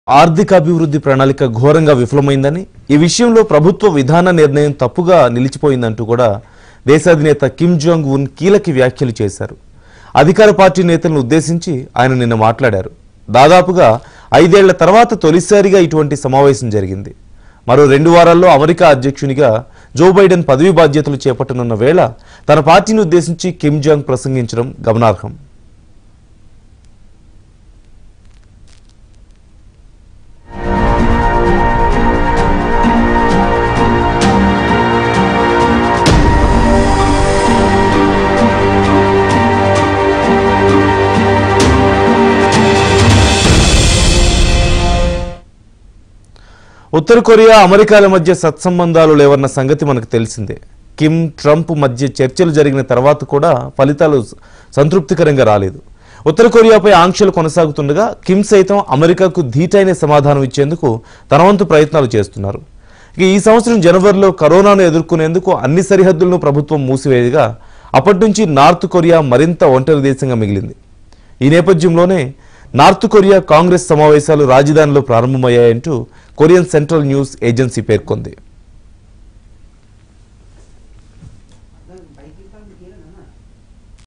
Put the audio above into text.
ఆర్థికాభివృద్ధి ప్రణాళిక ఘోరంగా విఫలమైందని ఈ విషయంలో ప్రభుత్వ విధాన నిర్ణయం తప్పుగా నిలిచిపోయిందంటూ కూడా దేశాధినేత కిమ్ జాంగ్ ఉన్ కీలక వ్యాఖ్యలు చేశారు అధికార పార్టీ నేతలను ఉద్దేశించి ఆయన నిన్న మాట్లాడారు దాదాపుగా ఐదేళ్ల తర్వాత తొలిసారిగా ఇటువంటి సమావేశం జరిగింది మరో రెండు వారాల్లో అమెరికా అధ్యక్షునిగా జో బైడెన్ పదవి బాధ్యతలు చేపట్టనున్న వేళ తన పార్టీని ఉద్దేశించి కిమ్ జాంగ్ ప్రసంగించడం గమనార్హం ఉత్తర కొరియా అమెరికాల మధ్య సత్సంబంధాలు లేవన్న సంగతి మనకు తెలిసిందే కిమ్ ట్రంప్ మధ్య చర్చలు జరిగిన తర్వాత కూడా ఫలితాలు సంతృప్తికరంగా రాలేదు ఉత్తర కొరియాపై ఆంక్షలు కొనసాగుతుండగా కిమ్ సైతం అమెరికాకు ధీటైన సమాధానం ఇచ్చేందుకు తన వంతు ప్రయత్నాలు చేస్తున్నారు ఇక ఈ సంవత్సరం జనవరిలో కరోనాను ఎదుర్కొనేందుకు అన్ని సరిహద్దులను ప్రభుత్వం మూసివేయగా అప్పటి నుంచి నార్త్ కొరియా మరింత ఒంటరి దేశంగా మిగిలింది ఈ నేపథ్యంలోనే నార్త్ కొరియా కాంగ్రెస్ సమావేశాలు రాజధానిలో ప్రారంభమయ్యాయంటూ కొరియన్ సెంట్రల్ న్యూస్ ఏజెన్సీ పేర్కొంది